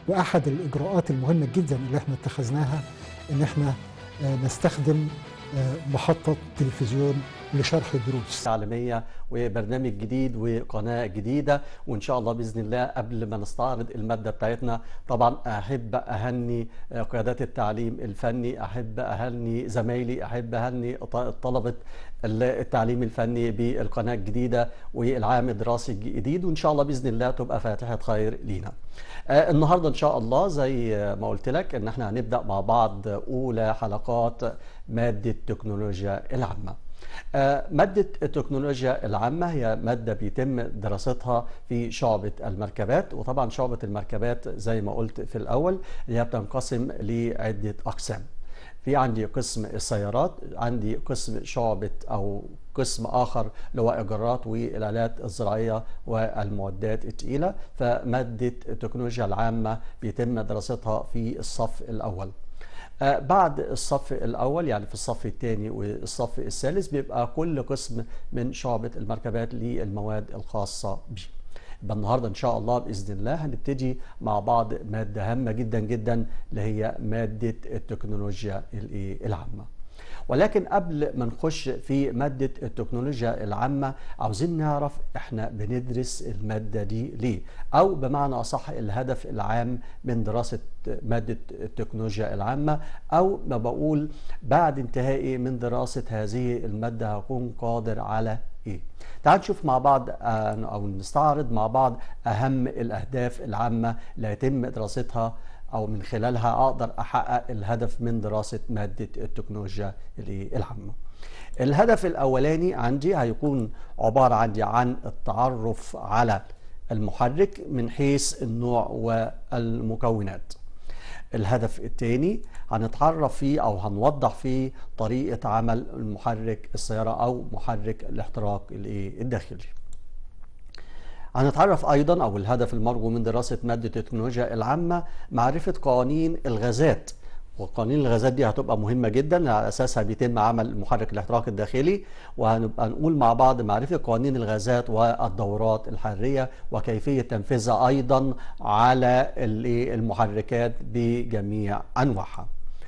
واحد الاجراءات المهمه جدا اللي احنا اتخذناها ان احنا آه، نستخدم آه، محطه تلفزيون لشرح الدروس تعليمية وبرنامج جديد وقناة جديدة وإن شاء الله بإذن الله قبل ما نستعرض المادة بتاعتنا طبعا أحب أهني قيادات التعليم الفني أحب أهني زمايلي أحب أهني ط- طلبة التعليم الفني بالقناة الجديدة والعام الدراسي الجديد وإن شاء الله بإذن الله تبقى فاتحة خير لينا آه، النهاردة إن شاء الله زي ما قلت لك إن احنا هنبدأ مع بعض أولى حلقات مادة تكنولوجيا العامة آه، مادة التكنولوجيا العامة هي مادة بيتم دراستها في شعبة المركبات وطبعا شعبة المركبات زي ما قلت في الأول هي بتنقسم لعدة أقسام في عندي قسم السيارات عندي قسم شعبة أو قسم آخر اللي هو إيجارات والآلات الزراعية والمعدات الثقيلة فمادة التكنولوجيا العامة بيتم دراستها في الصف الأول آه، بعد الصف الأول يعني في الصف الثاني والصف الثالث بيبقى كل قسم من شعبة المركبات للمواد الخاصة به يبقى النهارده ان شاء الله باذن الله هنبتدي مع بعض ماده هامه جدا جدا اللي هي ماده التكنولوجيا الإيه؟ العامه. ولكن قبل ما نخش في مادة التكنولوجيا العامة عاوزين نعرف احنا بندرس المادة دي ليه او بمعنى اصح الهدف العام من دراسة مادة التكنولوجيا العامة او ما بقول بعد انتهائي من دراسة هذه المادة هكون قادر على ايه تعال نشوف مع بعض آه، او نستعرض مع بعض اهم الاهداف العامة اللي هيتم دراستها او من خلالها اقدر احقق الهدف من دراسه ماده التكنولوجيا الإيه؟ العامه. الهدف الاولاني عندي هيكون عباره عندي عن التعرف على المحرك من حيث النوع والمكونات. الهدف الثاني هنتعرف فيه او هنوضح فيه طريقه عمل المحرك السياره او محرك الاحتراق الإيه؟ الداخلي. هنتعرف ايضا او الهدف المرجو من دراسه ماده التكنولوجيا العامه معرفه قوانين الغازات وقوانين الغازات دي هتبقى مهمه جدا على اساسها بيتم عمل محرك الاحتراق الداخلي وهنبقى نقول مع بعض معرفه قوانين الغازات والدورات الحراريه وكيفيه تنفيذها ايضا على ال- المحركات بجميع انواعها.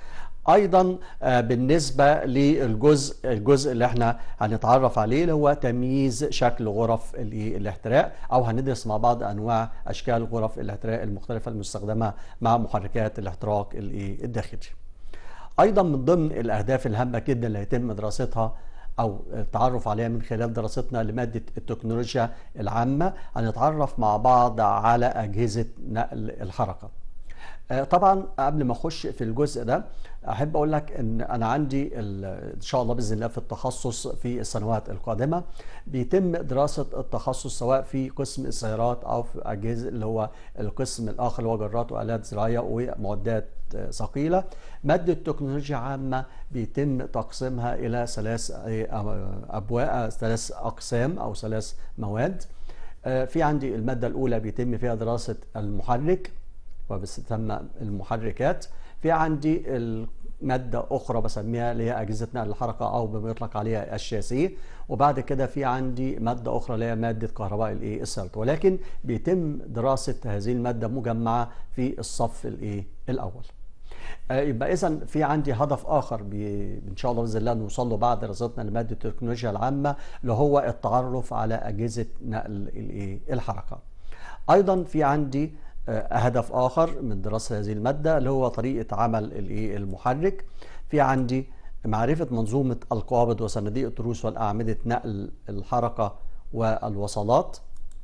ايضا آه، بالنسبه للجزء الجزء اللي احنا هنتعرف عليه اللي هو تمييز شكل غرف ال- الاحتراق او هندرس مع بعض انواع اشكال غرف الاحتراق المختلفه المستخدمه مع محركات الاحتراق ال- الداخلي. ايضا من ضمن الاهداف الهامه جدا اللي هيتم دراستها او التعرف عليها من خلال دراستنا لماده التكنولوجيا العامه هنتعرف مع بعض على اجهزه نقل الحركه. آه، طبعا قبل ما اخش في الجزء ده احب اقول لك ان انا عندي ال- ان شاء الله باذن الله في التخصص في السنوات القادمه بيتم دراسه التخصص سواء في قسم السيارات او في اجهزه اللي هو القسم الاخر اللي هو جرات والات زراعيه ومعدات آه، ثقيله ماده تكنولوجيا عامه بيتم تقسيمها الى ثلاث آه، ابواب ثلاث اقسام او ثلاث مواد آه، في عندي الماده الاولى بيتم فيها دراسه المحرك وبتسمى المحركات في عندي مادة أخرى بسميها اللي هي أجهزة نقل الحركة أو بما يطلق عليها الشاسيه وبعد كده في عندي مادة أخرى اللي هي مادة كهرباء الإيه السلط ولكن بيتم دراسة هذه المادة مجمعة في الصف الإيه الأول. آه، يبقى اذا في عندي هدف اخر بي ان شاء الله باذن الله نوصل له بعد دراستنا لماده التكنولوجيا العامه اللي هو التعرف على اجهزه نقل الايه الحركه. ايضا في عندي آه، هدف اخر من دراسه هذه الماده اللي هو طريقه عمل الايه المحرك. في عندي معرفه منظومه القوابض وصناديق التروس والاعمده نقل الحركه والوصلات.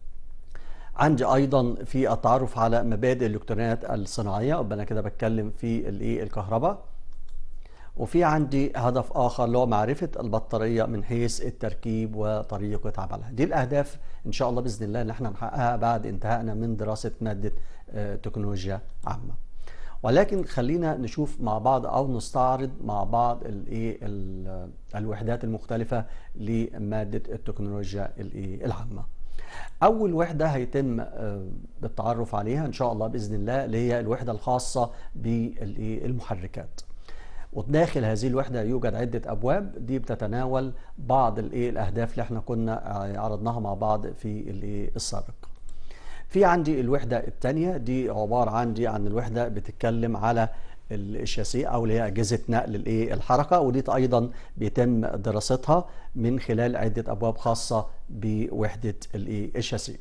عندي ايضا في التعرف على مبادئ الالكترونيات الصناعيه يبقى انا كده بتكلم في الايه الكهرباء وفي عندي هدف اخر اللي هو معرفه البطاريه من حيث التركيب وطريقه عملها دي الاهداف ان شاء الله باذن الله اللي احنا نحققها بعد انتهائنا من دراسه ماده آه، تكنولوجيا عامه ولكن خلينا نشوف مع بعض او نستعرض مع بعض الايه ال- الوحدات المختلفه لماده التكنولوجيا الايه العامه اول وحده هيتم آه، بالتعرف عليها ان شاء الله باذن الله اللي هي الوحده الخاصه بالمحركات وداخل هذه الوحده يوجد عده ابواب دي بتتناول بعض الايه الاهداف اللي احنا كنا آه، عرضناها مع بعض في الايه السابق في عندي الوحدة الثانية دي عبارة عندي عن الوحدة بتتكلم على الشاسيه او اللي هي اجهزه نقل الايه الحركه ودي ايضا بيتم دراستها من خلال عده ابواب خاصه بوحده الايه الشاسيه.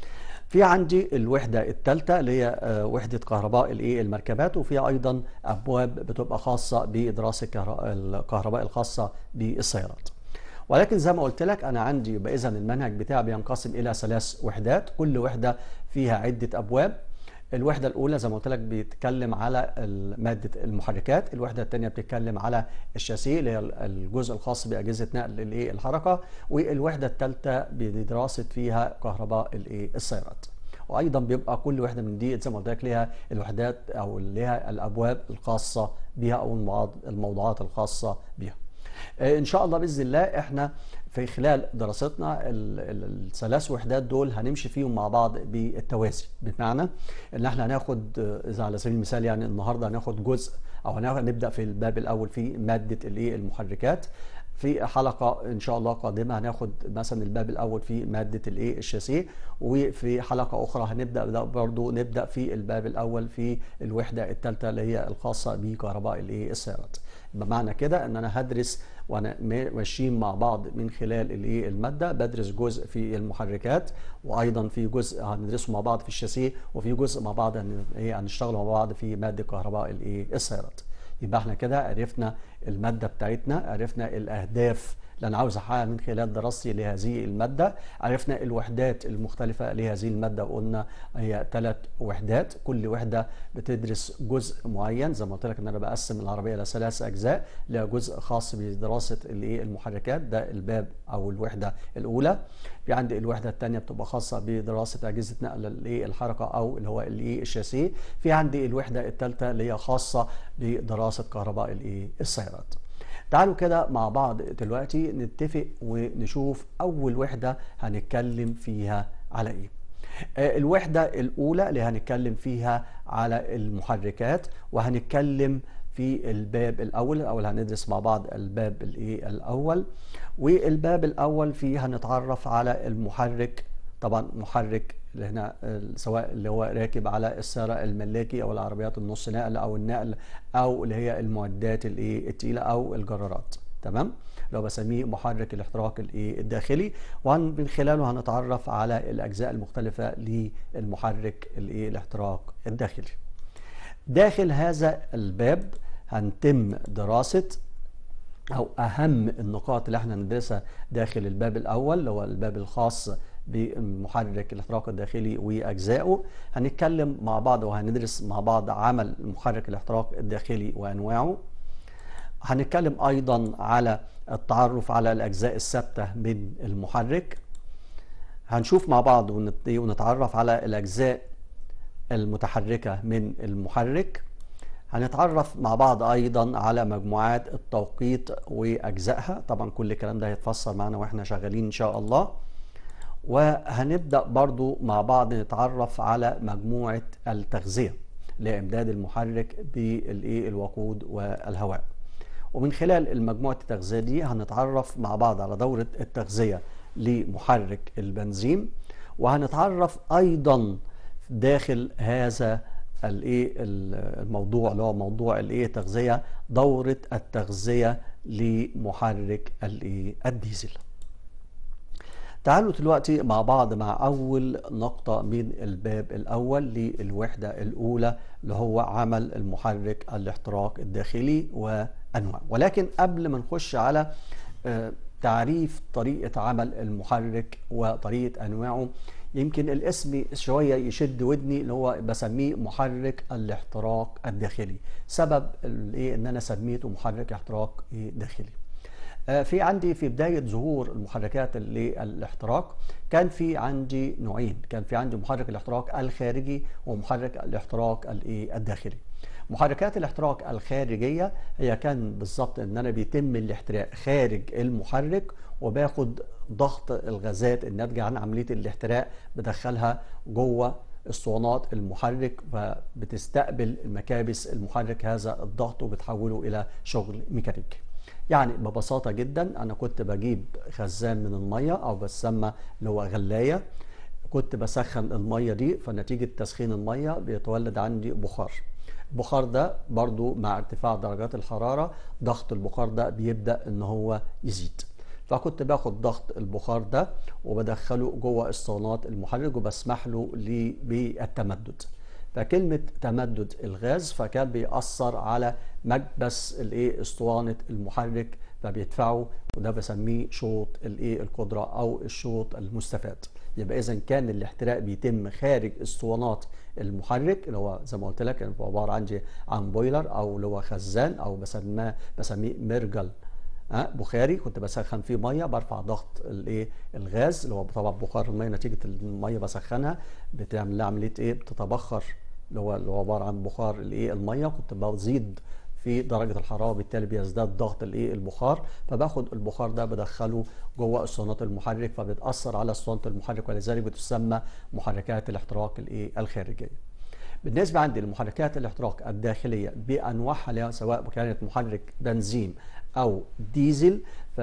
في عندي الوحده الثالثه اللي هي آه، وحده كهرباء الايه المركبات وفيها ايضا ابواب بتبقى خاصه بدراسه كهر- الكهرباء الخاصه بالسيارات. ولكن زي ما قلت لك انا عندي يبقى اذا المنهج بتاعي بينقسم الى ثلاث وحدات كل وحده فيها عده ابواب الوحده الاولى زي ما قلت لك بيتكلم على ال- ماده المحركات الوحده الثانيه بتتكلم على الشاسيه اللي هي الجزء الخاص باجهزه نقل الايه الحركه والوحده الثالثه بدراسه فيها كهرباء الايه السيارات وايضا بيبقى كل وحده من دي زي ما قلت لك ليها الوحدات او ليها الابواب الخاصه بها او المواض- الموضوعات الخاصه بها آه، ان شاء الله باذن الله احنا في خلال دراستنا ال- ال- الثلاث وحدات دول هنمشي فيهم مع بعض بالتوازي بمعنى ان احنا هناخد آه، اذا على سبيل المثال يعني النهارده هناخد جزء او هناخد نبدا في الباب الاول في ماده الايه المحركات في حلقة إن شاء الله قادمة هناخد مثلا الباب الأول في مادة الإيه الشاسيه وفي حلقة أخرى هنبدأ ده برضو نبدأ في الباب الأول في الوحدة الثالثة اللي هي الخاصة بكهرباء الإيه السيارات بمعنى كده إن أنا هدرس وأنا ما- ماشيين مع بعض من خلال الإيه المادة بدرس جزء في المحركات وأيضا في جزء هندرسه مع بعض في الشاسيه وفي جزء مع بعض هن- إيه هنشتغل مع بعض في مادة كهرباء الإيه السيارات يبقى احنا كده عرفنا المادة بتاعتنا عرفنا الأهداف اللي أنا عاوز أحققها من خلال دراستي لهذه المادة عرفنا الوحدات المختلفة لهذه المادة وقلنا هي ثلاث وحدات كل وحدة بتدرس جزء معين زي ما قلت لك إن أنا بقسم العربية لثلاث أجزاء لها جزء خاص بدراسة الإيه المحركات ده الباب أو الوحدة الأولى في عندي الوحدة الثانية بتبقى خاصة بدراسة أجهزة نقل الإيه الحركة أو اللي هو الإيه الشاسيه في عندي الوحدة الثالثة اللي هي خاصة بدراسة كهرباء الإيه السيارات تعالوا كده مع بعض دلوقتي نتفق ونشوف أول وحدة هنتكلم فيها على إيه آه، الوحدة الأولى اللي هنتكلم فيها على المحركات وهنتكلم في الباب الأول الأول هندرس مع بعض الباب الإيه الأول والباب الأول فيه هنتعرف على المحرك طبعا محرك اللي هنا آه، سواء اللي هو راكب على السيارة الملاكي أو العربيات النص نقل أو النقل أو اللي هي المعدات الإيه التقيلة أو الجرارات تمام اللي هو بسميه محرك الاحتراق الايه الداخلي ومن خلاله هنتعرف على الاجزاء المختلفه للمحرك الايه الاحتراق الداخلي داخل هذا الباب هنتم دراسه او اهم النقاط اللي احنا ندرسها داخل الباب الاول اللي هو الباب الخاص بمحرك الاحتراق الداخلي واجزائه هنتكلم مع بعض وهندرس مع بعض عمل محرك الاحتراق الداخلي وانواعه هنتكلم ايضا على التعرف على الاجزاء الثابته من المحرك هنشوف مع بعض ونت- ونتعرف على الاجزاء المتحركه من المحرك هنتعرف مع بعض ايضا على مجموعات التوقيت واجزائها طبعا كل الكلام ده هيتفسر معانا واحنا شغالين ان شاء الله وهنبدا برضو مع بعض نتعرف على مجموعه التغذيه لامداد المحرك بالايه الوقود والهواء ومن خلال المجموعة التغذية دي هنتعرف مع بعض على دورة التغذية لمحرك البنزين وهنتعرف أيضا داخل هذا الايه الموضوع اللي هو موضوع الايه تغذية دورة التغذية لمحرك الايه الديزل تعالوا دلوقتي مع بعض مع أول نقطة من الباب الأول للوحدة الأولى اللي هو عمل المحرك الاحتراق الداخلي وأنواعه ولكن قبل ما نخش على آه، تعريف طريقة عمل المحرك وطريقة أنواعه يمكن الاسم شوية يشد ودني اللي هو بسميه محرك الاحتراق الداخلي سبب الايه ان انا سميته محرك احتراق إيه داخلي آه، في عندي في بداية ظهور المحركات للاحتراق كان في عندي نوعين كان في عندي محرك الاحتراق الخارجي ومحرك الاحتراق الايه الداخلي محركات الاحتراق الخارجية هي كان بالظبط ان انا بيتم الاحتراق خارج المحرك وباخد ضغط الغازات الناتجة عن عملية الاحتراق بدخلها جوه اسطوانات المحرك فبتستقبل مكابس المحرك هذا الضغط وبتحوله الى شغل ميكانيكي يعني ببساطة جدا أنا كنت بجيب خزان من المية أو بسمى اللي هو غلاية كنت بسخن الميه دي فنتيجه تسخين الميه بيتولد عندي بخار البخار ده برضو مع ارتفاع درجات الحراره ضغط البخار ده بيبدا ان هو يزيد فكنت باخد ضغط البخار ده وبدخله جوه اسطوانات المحرك وبسمح له لي- بالتمدد فكلمة تمدد الغاز فكان بيأثر على مكبس الايه اسطوانة المحرك فبيدفعه وده بسميه شوط الايه القدرة او الشوط المستفاد يبقى اذا كان الاحتراق بيتم خارج اسطوانات المحرك اللي هو زي ما قلت لك يعني هو عبارة عن عن بويلر او اللي هو خزان او بسميه بسميه مرجل أه بخاري كنت بسخن فيه ميه برفع ضغط الايه الغاز اللي هو طبعا بخار الميه نتيجه الميه بسخنها بتعمل لها عمليه ايه بتتبخر اللي هو اللي هو عباره عن بخار الايه الميه كنت بزيد في درجه الحراره وبالتالي بيزداد ضغط الايه البخار فباخد البخار ده بدخله جوه اسطوانات المحرك فبتاثر على اسطوانه المحرك ولذلك بتسمى محركات الاحتراق الايه الخارجيه بالنسبة عندي لمحركات الاحتراق الداخلية بأنواعها اللي هي سواء كانت محرك بنزين أو ديزل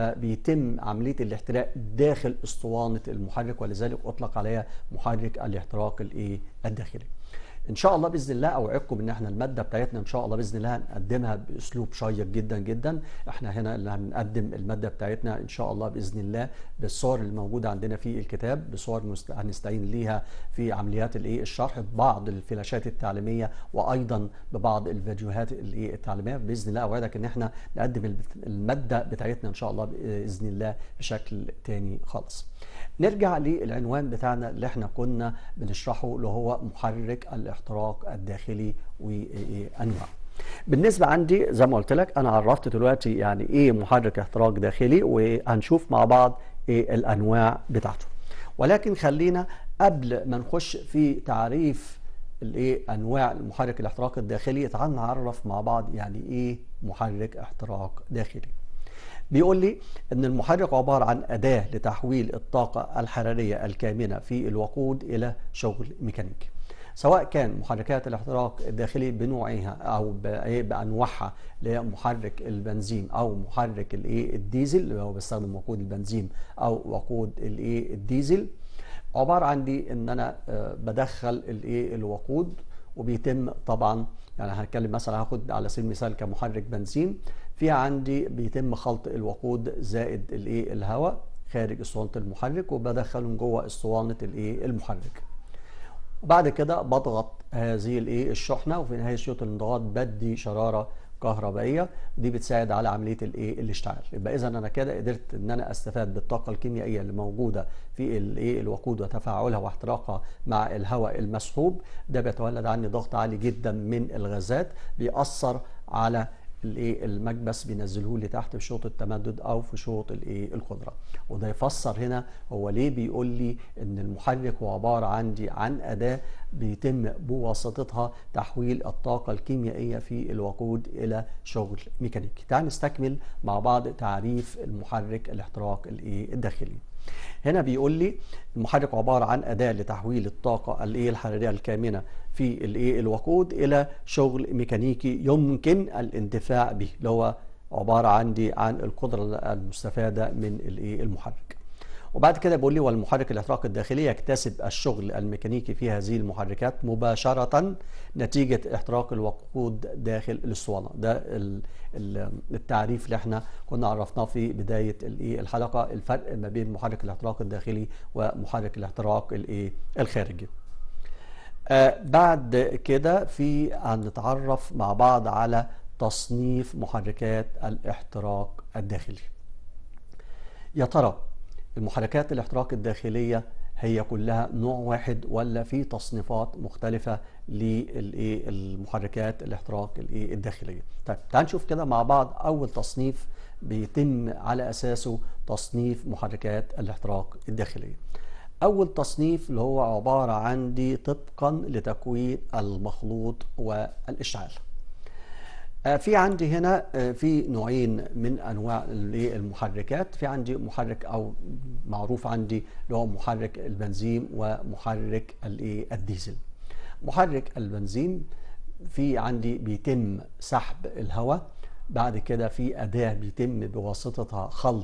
فبيتم عملية الاحتراق داخل اسطوانة المحرك ولذلك أطلق عليها محرك الاحتراق الإيه الداخلي. ان شاء الله باذن الله اوعدكم ان احنا الماده بتاعتنا ان شاء الله باذن الله هنقدمها باسلوب شيق جدا جدا احنا هنا اللي هنقدم الماده بتاعتنا ان شاء الله باذن الله بالصور اللي موجوده عندنا في الكتاب بصور مست... هنستعين ليها في عمليات الايه الشرح ببعض الفلاشات التعليميه وايضا ببعض الفيديوهات الايه التعليميه باذن الله اوعدك ان احنا نقدم الماده بتاعتنا ان شاء الله باذن الله بشكل تاني خالص نرجع للعنوان بتاعنا اللي احنا كنا بنشرحه اللي هو محرك الاحتراق الداخلي وانواعه بالنسبه عندي زي ما قلت لك انا عرفت دلوقتي يعني ايه محرك احتراق داخلي وهنشوف مع بعض ايه الانواع بتاعته ولكن خلينا قبل ما نخش في تعريف الايه انواع المحرك الاحتراق الداخلي تعال نعرف مع بعض يعني ايه محرك احتراق داخلي بيقول لي ان المحرك عباره عن اداه لتحويل الطاقه الحراريه الكامنه في الوقود الى شغل ميكانيكي سواء كان محركات الاحتراق الداخلي بنوعها او بانواعها اللي هي محرك البنزين او محرك الايه الديزل اللي هو بيستخدم وقود البنزين او وقود الايه الديزل عباره عن دي ان انا بدخل الايه الوقود وبيتم طبعا يعني هنتكلم مثلا هاخد على سبيل المثال كمحرك بنزين في عندي بيتم خلط الوقود زائد الايه الهواء خارج اسطوانه المحرك وبدخلهم جوه اسطوانه الايه المحرك وبعد كده بضغط هذه الايه الشحنه وفي نهايه شوط الانضغاط بدي شراره كهربائيه دي بتساعد على عمليه الايه الاشتعال يبقى اذا انا كده قدرت ان انا استفاد بالطاقه الكيميائيه اللي موجوده في الايه الوقود وتفاعلها واحتراقها مع الهواء المسحوب ده بيتولد عني ضغط عالي جدا من الغازات بيأثر على الايه المكبس بينزله لي تحت في شوط التمدد او في شوط الايه القدره وده يفسر هنا هو ليه بيقول لي ان المحرك هو عباره عندي عن اداه بيتم بواسطتها تحويل الطاقه الكيميائيه في الوقود الى شغل ميكانيكي تعال نستكمل مع بعض تعريف المحرك الاحتراق الايه الداخلي هنا بيقول لي المحرك عباره عن اداه لتحويل الطاقه الايه الحراريه الكامنه في الايه الوقود الى شغل ميكانيكي يمكن الاندفاع به اللي هو عباره عندي عن القدره المستفاده من الايه المحرك وبعد كده بيقول لي والمحرك الاحتراق الداخلي يكتسب الشغل الميكانيكي في هذه المحركات مباشره نتيجه احتراق الوقود داخل الاسطوانه ده التعريف اللي احنا كنا عرفناه في بدايه الايه الحلقه الفرق ما بين محرك الاحتراق الداخلي ومحرك الاحتراق الايه الخارجي آه بعد كده في هنتعرف مع بعض على تصنيف محركات الاحتراق الداخلي يا ترى المحركات الاحتراق الداخلية هي كلها نوع واحد ولا في تصنيفات مختلفة للمحركات الاحتراق الداخلية طيب تعال نشوف كده مع بعض أول تصنيف بيتم على أساسه تصنيف محركات الاحتراق الداخلية أول تصنيف اللي هو عبارة عن دي طبقا لتكوين المخلوط والإشعال في عندي هنا في نوعين من انواع المحركات في عندي محرك او معروف عندي اللي هو محرك البنزين ومحرك الديزل محرك البنزين في عندي بيتم سحب الهواء بعد كده في اداه بيتم بواسطتها خلط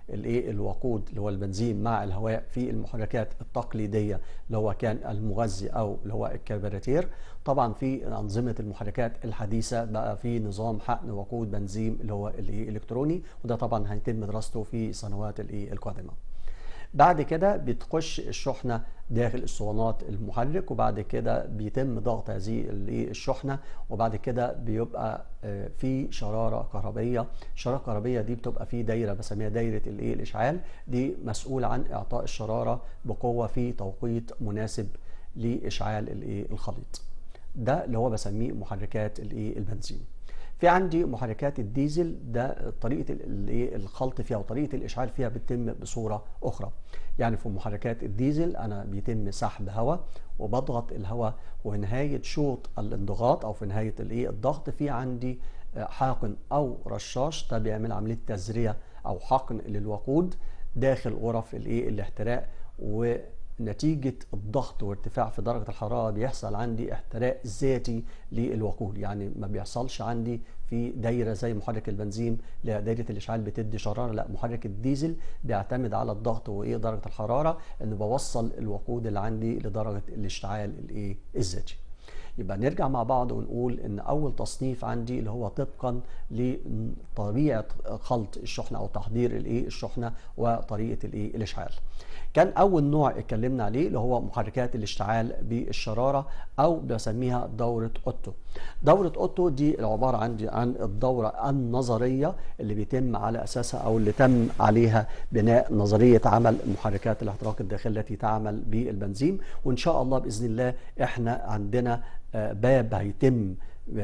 الايه الوقود اللي هو البنزين مع الهواء في المحركات التقليديه اللي هو كان المغذي او اللي هو الكربراتير طبعا في انظمه المحركات الحديثه بقى في نظام حقن وقود بنزين اللي هو الايه الالكتروني وده طبعا هيتم دراسته في السنوات الايه القادمه بعد كده بتخش الشحنه داخل الاسطوانات المحرك وبعد كده بيتم ضغط هذه الشحنه وبعد كده بيبقى في شراره كهربيه الشراره الكهربيه دي بتبقى في دايره بسميها دايره الايه الاشعال دي مسؤول عن اعطاء الشراره بقوه في توقيت مناسب لاشعال الايه الخليط ده اللي هو بسميه محركات الايه البنزين في عندي محركات الديزل ده طريقه الايه الخلط فيها وطريقه الاشعال فيها بتتم بصوره اخرى يعني في محركات الديزل انا بيتم سحب هواء وبضغط الهواء ونهايه شوط الانضغاط او في نهايه الايه الضغط في عندي حاقن او رشاش ده بيعمل عمليه تزريه او حقن للوقود داخل غرف الايه الاحتراق و نتيجة الضغط وارتفاع في درجة الحرارة بيحصل عندي احتراق ذاتي للوقود يعني ما بيحصلش عندي في دايرة زي محرك البنزين لا دايرة الإشعال بتدي شرارة لا محرك الديزل بيعتمد على الضغط وإيه درجة الحرارة إنه بوصل الوقود اللي عندي لدرجة الاشتعال الإيه الذاتي يبقى نرجع مع بعض ونقول ان اول تصنيف عندي اللي هو طبقا لطبيعه خلط الشحنه او تحضير الايه الشحنه وطريقه الايه الاشعال كان اول نوع اتكلمنا عليه اللي هو محركات الاشتعال بالشراره او بسميها دوره اوتو دوره اوتو دي عباره عندي عن الدوره النظريه اللي بيتم على اساسها او اللي تم عليها بناء نظريه عمل محركات الاحتراق الداخلي التي تعمل بالبنزين وان شاء الله باذن الله احنا عندنا باب هيتم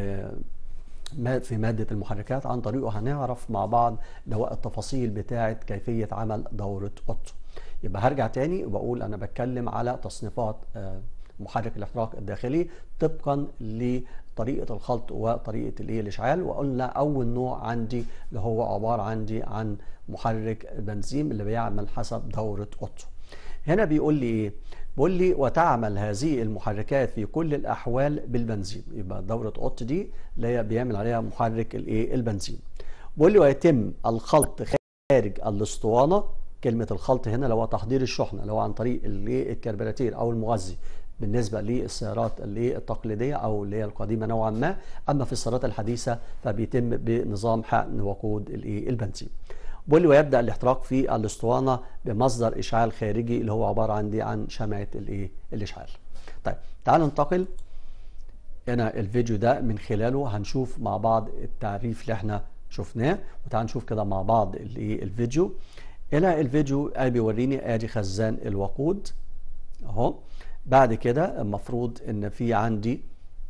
في مادة المحركات عن طريقه هنعرف مع بعض دواء التفاصيل بتاعة كيفية عمل دورة أوتو يبقى هرجع تاني وبقول أنا بتكلم على تصنيفات محرك الاحتراق الداخلي طبقا لطريقة الخلط وطريقة الايه الاشعال وقلنا اول نوع عندي اللي هو عبارة عندي عن محرك بنزين اللي بيعمل حسب دورة اوتو هنا بيقول لي ايه بيقول لي وتعمل هذه المحركات في كل الاحوال بالبنزين يبقى دوره اوت دي اللي هي بيعمل عليها محرك الايه البنزين بيقول لي ويتم الخلط خارج الاسطوانه كلمه الخلط هنا اللي هو تحضير الشحنه اللي هو عن طريق الايه الكربراتير او المغذي بالنسبه للسيارات اللي التقليديه او اللي هي القديمه نوعا ما اما في السيارات الحديثه فبيتم بنظام حقن وقود الايه البنزين بيقول لي ويبدا الاحتراق في الاسطوانه بمصدر اشعال خارجي اللي هو عباره عندي عن شمعه الايه الاشعال طيب تعالوا ننتقل هنا الفيديو ده من خلاله هنشوف مع بعض التعريف اللي احنا شفناه وتعالوا نشوف كده مع بعض الايه الفيديو هنا الفيديو بيوريني ادي خزان الوقود اهو بعد كده المفروض ان في عندي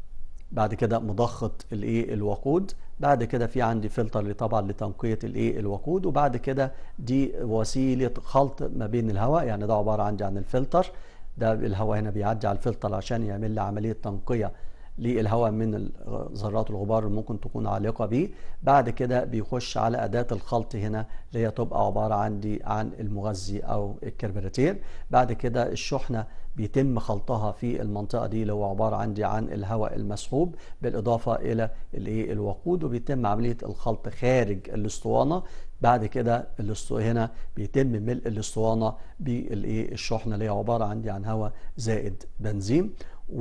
بعد كده مضخه الايه الوقود بعد كده في عندي فلتر طبعا لتنقيه الايه الوقود وبعد كده دي وسيله خلط ما بين الهواء يعني ده عباره عندي عن الفلتر ده الهواء هنا بيعدي على الفلتر عشان يعمل لي عمليه تنقيه للهواء من ذرات الغبار اللي ممكن تكون عالقه بيه بعد كده بيخش على اداه الخلط هنا اللي هي تبقى عباره عندي عن المغذي او الكربراتير بعد كده الشحنه بيتم خلطها في المنطقه دي اللي هو عباره عندي عن الهواء المسحوب بالاضافه الى الايه الوقود وبيتم عمليه الخلط خارج الاسطوانه بعد كده هنا بيتم ملء الاسطوانه بالايه الشحنه اللي هي عباره عندي عن هواء زائد بنزين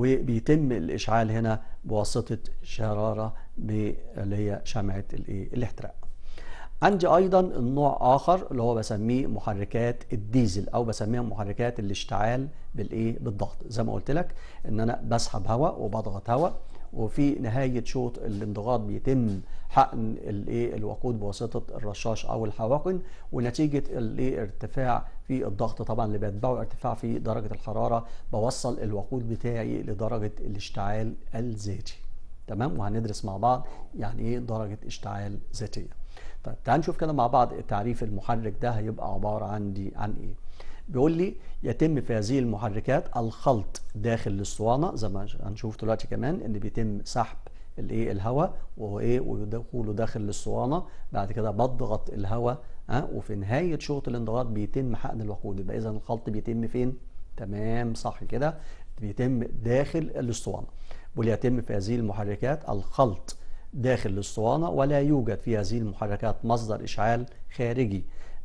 وبيتم الاشعال هنا بواسطه شراره اللي هي شمعه الايه الاحتراق عندي ايضا النوع اخر اللي هو بسميه محركات الديزل او بسميها محركات الاشتعال بالايه بالضغط زي ما قلت لك ان انا بسحب هواء وبضغط هواء وفي نهايه شوط الانضغاط بيتم حقن الايه الوقود بواسطه الرشاش او الحواقن ونتيجه الايه ارتفاع في الضغط طبعا اللي بيتبعه ارتفاع في درجه الحراره بوصل الوقود بتاعي لدرجه الاشتعال الذاتي تمام وهندرس مع بعض يعني ايه درجه اشتعال ذاتيه طيب تعال نشوف كده مع بعض تعريف المحرك ده هيبقى عباره عندي عن ايه بيقول لي يتم في هذه المحركات الخلط داخل الاسطوانه زي ما هنشوف دلوقتي كمان ان بيتم سحب الايه الهواء وايه ودخوله داخل الاسطوانه بعد كده بضغط الهواء ها وفي نهايه شوط الانضغاط بيتم حقن الوقود يبقى اذا الخلط بيتم فين تمام صح كده بيتم داخل الاسطوانه بيقول يتم في هذه المحركات الخلط داخل الاسطوانه ولا يوجد في هذه المحركات مصدر اشعال خارجي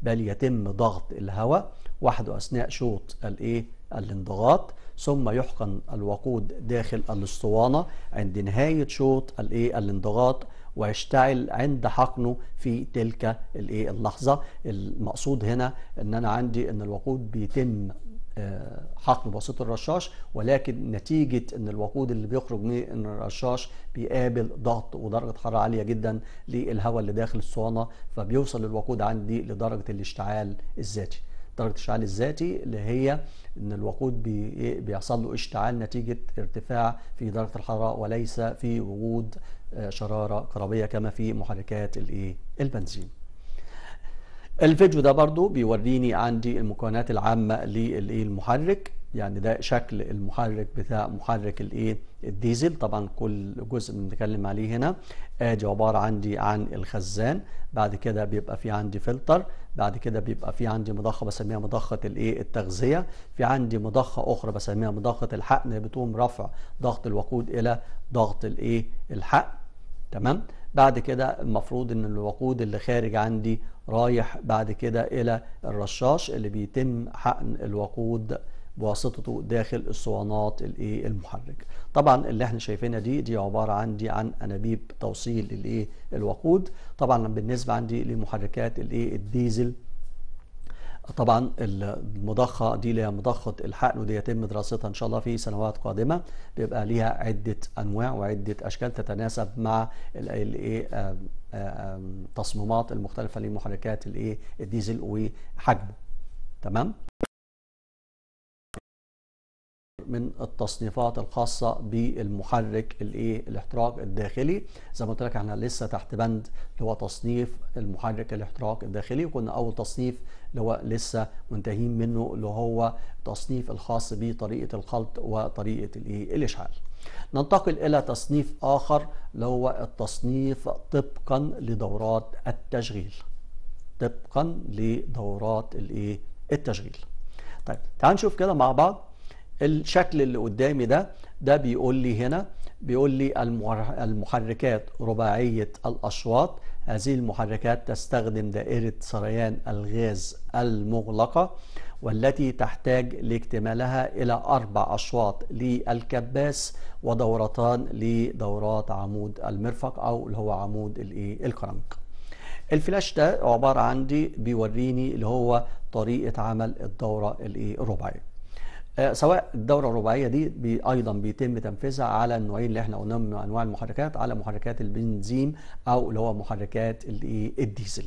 بل يتم ضغط الهواء وحده اثناء شوط الايه الانضغاط ثم يحقن الوقود داخل الاسطوانه عند نهايه شوط الايه الانضغاط ويشتعل عند حقنه في تلك الايه اللحظه المقصود هنا ان انا عندي ان الوقود بيتم آه، حقن بواسطه الرشاش ولكن نتيجه ان الوقود اللي بيخرج من الرشاش بيقابل ضغط ودرجه حراره عاليه جدا للهواء اللي داخل الاسطوانه فبيوصل الوقود عندي لدرجه الاشتعال الذاتي درجه الاشتعال الذاتي اللي هي ان الوقود بي بيحصل له اشتعال نتيجه ارتفاع في درجه الحراره وليس في وجود آه، شراره كهربيه كما في محركات الايه البنزين الفيديو ده برضو بيوريني عندي المكونات العامة للمحرك يعني ده شكل المحرك بتاع محرك الايه الديزل طبعا كل جزء بنتكلم عليه هنا ادي عبارة عندي عن الخزان بعد كده بيبقى في عندي فلتر بعد كده بيبقى في عندي مضخة بسميها مضخة الايه التغذية في عندي مضخة اخرى بسميها مضخة الحقن بتقوم رفع ضغط الوقود الى ضغط الايه الحقن تمام بعد كده المفروض ان الوقود اللي خارج عندي رايح بعد كده الى الرشاش اللي بيتم حقن الوقود بواسطته داخل اسطوانات الايه المحرك طبعا اللي احنا شايفينها دي دي عباره عندي عن انابيب توصيل الايه الوقود طبعا بالنسبه عندي لمحركات الايه الديزل طبعا المضخه دي اللي هي مضخه الحقن ودي يتم دراستها ان شاء الله في سنوات قادمه بيبقى ليها عده انواع وعده اشكال تتناسب مع الايه تصميمات المختلفه لمحركات الايه الديزل وحجمه تمام من التصنيفات الخاصه بالمحرك الايه الاحتراق الداخلي زي ما قلت لك احنا لسه تحت بند اللي هو تصنيف المحرك الاحتراق الداخلي وكنا اول تصنيف اللي هو لسه منتهين منه اللي هو تصنيف الخاص بطريقه الخلط وطريقه الايه الاشعال ننتقل الى تصنيف اخر اللي هو التصنيف طبقا لدورات التشغيل طبقا لدورات الايه التشغيل طيب تعال نشوف كده مع بعض الشكل اللي قدامي ده ده بيقول لي هنا بيقول لي المحركات رباعية الأشواط هذه المحركات تستخدم دائرة سريان الغاز المغلقة والتي تحتاج لاكتمالها إلى أربع أشواط للكباس ودورتان لدورات عمود المرفق أو اللي هو عمود الكرنك الفلاش ده عبارة عندي بيوريني اللي هو طريقة عمل الدورة الرباعية آه، سواء الدوره الرباعيه دي بي ايضا بيتم تنفيذها على النوعين اللي احنا قلناهم من انواع المحركات على محركات البنزين او اللي هو محركات الديزل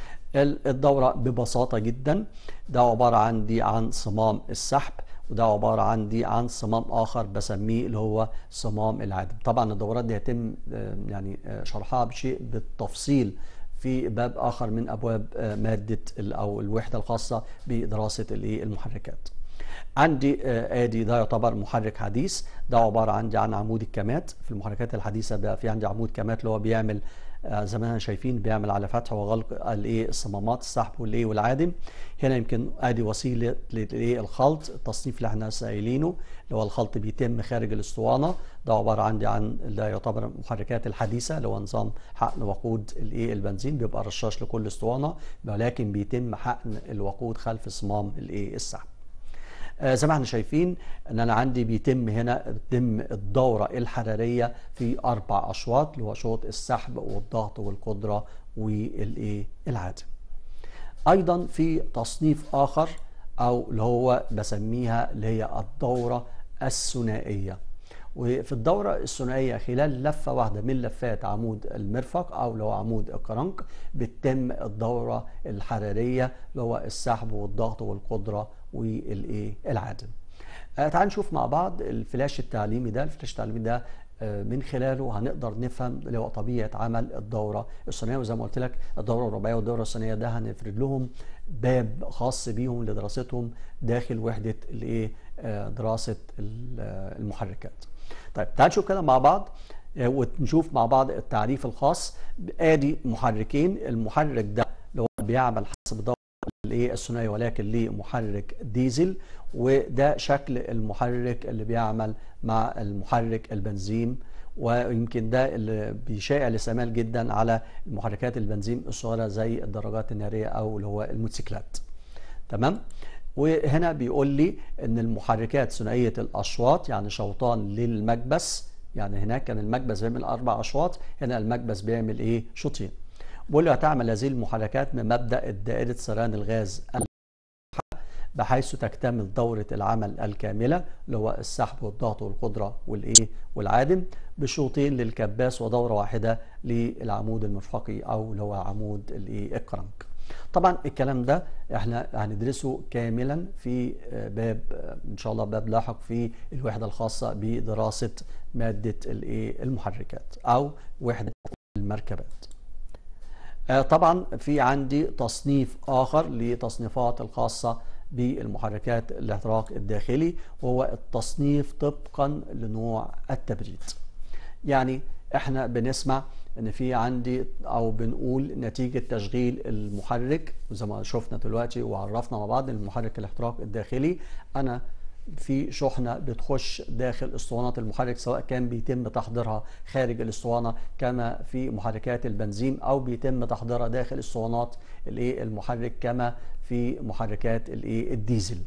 الدوره ببساطه جدا ده عباره عندي عن صمام السحب وده عباره عندي عن صمام اخر بسميه اللي هو صمام العدم طبعا الدورات دي هيتم آه، يعني آه، شرحها بشيء بالتفصيل في باب اخر من ابواب ماده او الوحده الخاصه بدراسه المحركات عندي آه، ادي ده يعتبر محرك حديث ده عباره عندي عن عمود الكمات في المحركات الحديثه بقى في عندي عمود كمات اللي هو بيعمل آه، زي ما احنا شايفين بيعمل على فتح وغلق الايه الصمامات السحب والايه والعادم هنا يمكن ادي وسيله للايه الخلط التصنيف اللي احنا لسه قايلينه اللي هو الخلط بيتم خارج الاسطوانه ده عباره عندي عن ده يعتبر المحركات الحديثه اللي هو نظام حقن وقود الايه البنزين بيبقى رشاش لكل اسطوانه ولكن بيتم حقن الوقود خلف صمام الايه السحب آه، زي ما احنا شايفين ان انا عندي بيتم هنا بيتم الدوره الحراريه في اربع اشواط اللي هو شوط السحب والضغط والقدره والايه العادم. ايضا في تصنيف اخر او اللي هو بسميها اللي هي الدوره الثنائيه. وفي الدورة الثنائية خلال لفة واحدة من لفات عمود المرفق أو اللي هو عمود الكرنك بتتم الدورة الحرارية اللي هو السحب والضغط والقدرة والايه العادم آه تعال نشوف مع بعض الفلاش التعليمي ده الفلاش التعليمي ده آه من خلاله هنقدر نفهم اللي هو طبيعه عمل الدوره الثانيه وزي ما قلت لك الدوره الرباعيه والدوره الثانيه ده هنفرد لهم باب خاص بيهم لدراستهم داخل وحده الايه آه دراسه آه، المحركات. طيب تعال نشوف كده مع بعض آه، ونشوف مع بعض التعريف الخاص ادي محركين المحرك ده اللي هو بيعمل حسب الدوره الايه الثنائي ولكن لمحرك ديزل وده شكل المحرك اللي بيعمل مع المحرك البنزين ويمكن ده اللي بيشائع الاستعمال جدا على المحركات البنزين الصغيره زي الدراجات الناريه او اللي هو الموتوسيكلات تمام وهنا بيقول لي ان المحركات ثنائيه الاشواط يعني شوطان للمكبس يعني هناك كان المكبس بيعمل اربع اشواط هنا المكبس بيعمل ايه شوطين بيقول له هتعمل هذه المحركات من مبدا دائره سريان الغاز بحيث تكتمل دورة العمل الكاملة اللي هو السحب والضغط والقدرة والإيه والعادم بشوطين للكباس ودورة واحدة للعمود المرفقي أو اللي هو عمود الإيه الكرنك. طبعا الكلام ده احنا هندرسه كاملا في باب ان شاء الله باب لاحق في الوحده الخاصه بدراسه ماده الايه المحركات او وحده المركبات. طبعا في عندي تصنيف اخر لتصنيفات الخاصه بالمحركات الاحتراق الداخلي وهو التصنيف طبقا لنوع التبريد يعني احنا بنسمع ان في عندي او بنقول نتيجه تشغيل المحرك زي ما شفنا دلوقتي وعرفنا مع بعض المحرك الاحتراق الداخلي انا في شحنه بتخش داخل اسطوانات المحرك سواء كان بيتم تحضيرها خارج الاسطوانه كما في محركات البنزين او بيتم تحضيرها داخل اسطوانات الايه المحرك كما في محركات الايه الديزل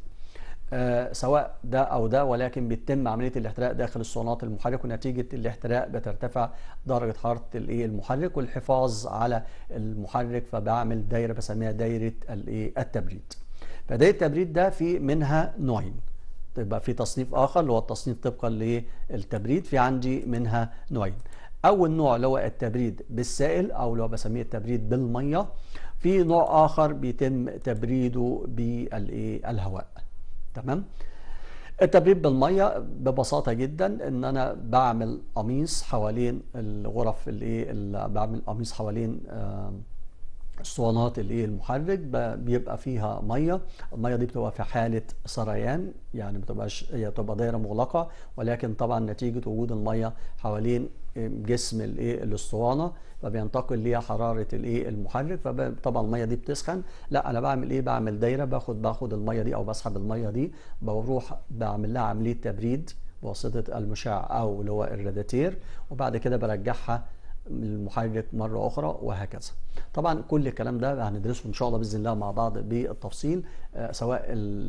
آه سواء ده او ده ولكن بيتم عمليه الاحتراق داخل اسطوانات المحرك ونتيجه الاحتراق بترتفع درجه حراره الايه المحرك والحفاظ على المحرك فبعمل دايره بسميها دايره الايه التبريد فدايره التبريد ده في منها نوعين يبقى في تصنيف اخر اللي هو التصنيف طبقا للتبريد في عندي منها نوعين اول نوع اللي هو التبريد بالسائل او اللي هو بسميه التبريد بالميه في نوع اخر بيتم تبريده بالهواء تمام التبريد بالميه ببساطه جدا ان انا بعمل قميص حوالين الغرف الايه بعمل قميص حوالين آه اسطوانات الايه المحرك بيبقى فيها ميه الميه دي بتبقى في حاله سريان يعني ما بتبقاش هي بتبقى دايره مغلقه ولكن طبعا نتيجه وجود الميه حوالين جسم الايه الاسطوانه فبينتقل ليها حراره الايه المحرك فطبعا الميه دي بتسخن لا انا بعمل ايه بعمل دايره باخد باخد الميه دي او بسحب الميه دي بروح بعمل لها عمليه تبريد بواسطه المشع او اللي هو الراداتير وبعد كده برجعها المحرك مرة أخرى وهكذا طبعا كل الكلام ده هندرسه إن شاء الله بإذن الله مع بعض بالتفصيل سواء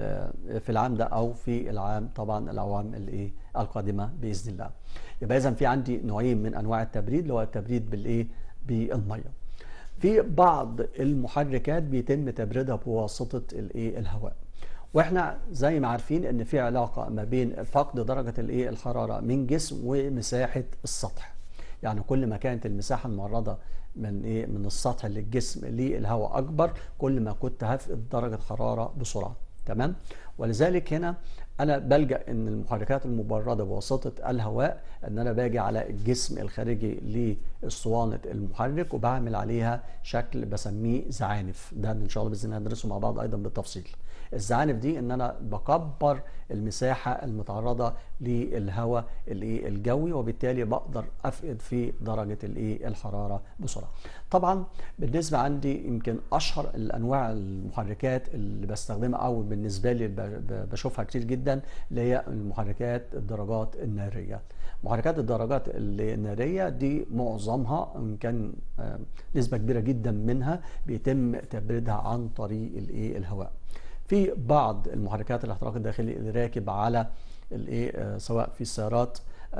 في العام ده أو في العام طبعا الأعوام الإيه القادمة بإذن الله يبقى إذا في عندي نوعين من أنواع التبريد اللي هو التبريد بالإيه بالمية في بعض المحركات بيتم تبريدها بواسطة الإيه الهواء واحنا زي ما عارفين ان في علاقه ما بين فقد درجه الايه الحراره من جسم ومساحه السطح يعني كل ما كانت المساحه المعرضه من ايه من السطح للجسم للهواء اكبر كل ما كنت هفقد درجه حراره بسرعه تمام ولذلك هنا انا بلجا ان المحركات المبرده بواسطه الهواء ان انا باجي على الجسم الخارجي لاسطوانه المحرك وبعمل عليها شكل بسميه زعانف ده ان شاء الله باذن الله ندرسه مع بعض ايضا بالتفصيل الزعانف دي ان انا بكبر المساحه المتعرضه للهواء الايه الجوي وبالتالي بقدر افقد في درجه الايه الحراره بسرعه طبعا بالنسبه عندي يمكن اشهر الانواع المحركات اللي بستخدمها او بالنسبه لي بشوفها كتير جدا اللي هي المحركات الدرجات الناريه محركات الدرجات الناريه دي معظمها ان كان نسبه كبيره جدا منها بيتم تبريدها عن طريق الايه الهواء في بعض المحركات الاحتراق الداخلي اللي راكب على الايه سواء في السيارات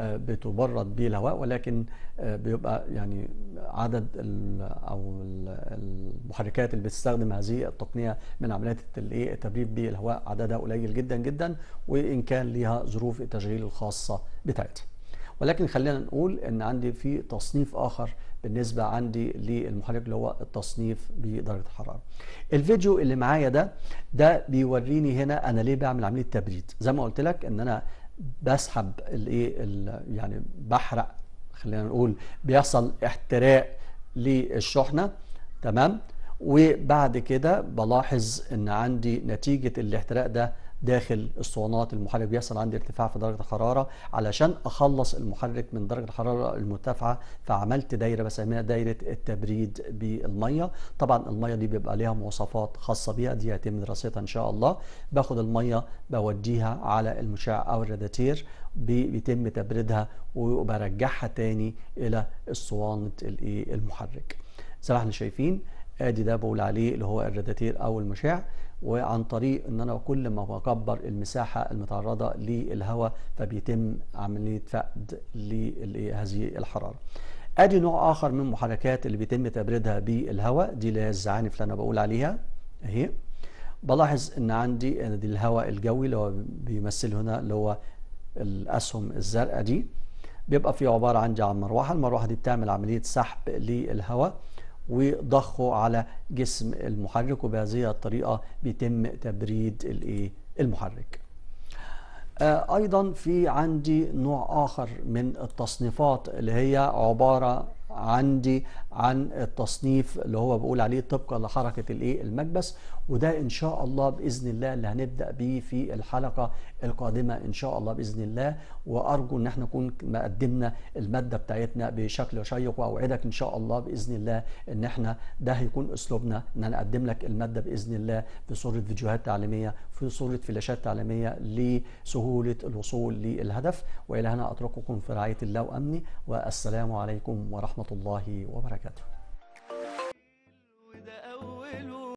بتبرد بالهواء ولكن بيبقى يعني عدد او المحركات اللي بتستخدم هذه التقنيه من عمليات الايه التبريد بالهواء عددها قليل جدا جدا وان كان ليها ظروف التشغيل الخاصه بتاعتها ولكن خلينا نقول ان عندي في تصنيف اخر بالنسبه عندي للمحرك اللي هو التصنيف بدرجه الحراره. الفيديو اللي معايا ده ده بيوريني هنا انا ليه بعمل عمليه تبريد، زي ما قلت لك ان انا بسحب الايه يعني بحرق خلينا نقول بيحصل احتراق للشحنه تمام؟ وبعد كده بلاحظ ان عندي نتيجه الاحتراق ده داخل اسطوانات المحرك بيحصل عندي ارتفاع في درجه الحراره علشان اخلص المحرك من درجه الحراره المرتفعه فعملت دايره بسميها دايره التبريد بالميه طبعا الميه دي بيبقى ليها مواصفات خاصه بيها دي هيتم دراستها ان شاء الله باخد الميه بوديها على المشع او الراداتير بيتم تبريدها وبرجعها تاني الى اسطوانه الايه المحرك زي ما احنا شايفين ادي ده بقول عليه اللي هو الراداتير او المشع وعن طريق ان انا كل ما بكبر المساحه المتعرضه للهواء فبيتم عمليه فقد لهذه الحراره. ادي نوع اخر من المحركات اللي بيتم تبريدها بالهواء دي اللي هي الزعانف اللي انا بقول عليها اهي بلاحظ ان عندي ان دي الهواء الجوي اللي هو بيمثل هنا اللي هو الاسهم الزرقاء دي بيبقى في عباره عندي عن مروحه المروحه دي بتعمل عمليه سحب للهواء وضخه على جسم المحرك وبهذه الطريقه بيتم تبريد الايه المحرك آه ايضا في عندي نوع اخر من التصنيفات اللي هي عباره عندي عن التصنيف اللي هو بقول عليه طبقا لحركه الايه المكبس وده ان شاء الله باذن الله اللي هنبدا بيه في الحلقه القادمه ان شاء الله باذن الله وارجو ان احنا نكون قدمنا الماده بتاعتنا بشكل شيق واوعدك ان شاء الله باذن الله ان احنا ده هيكون اسلوبنا ان انا اقدم لك الماده باذن الله في صوره فيديوهات تعليميه في صوره فلاشات تعليميه لسهوله الوصول للهدف والى هنا اترككم في رعايه الله وامني والسلام عليكم ورحمه الله وبركاته وده أوله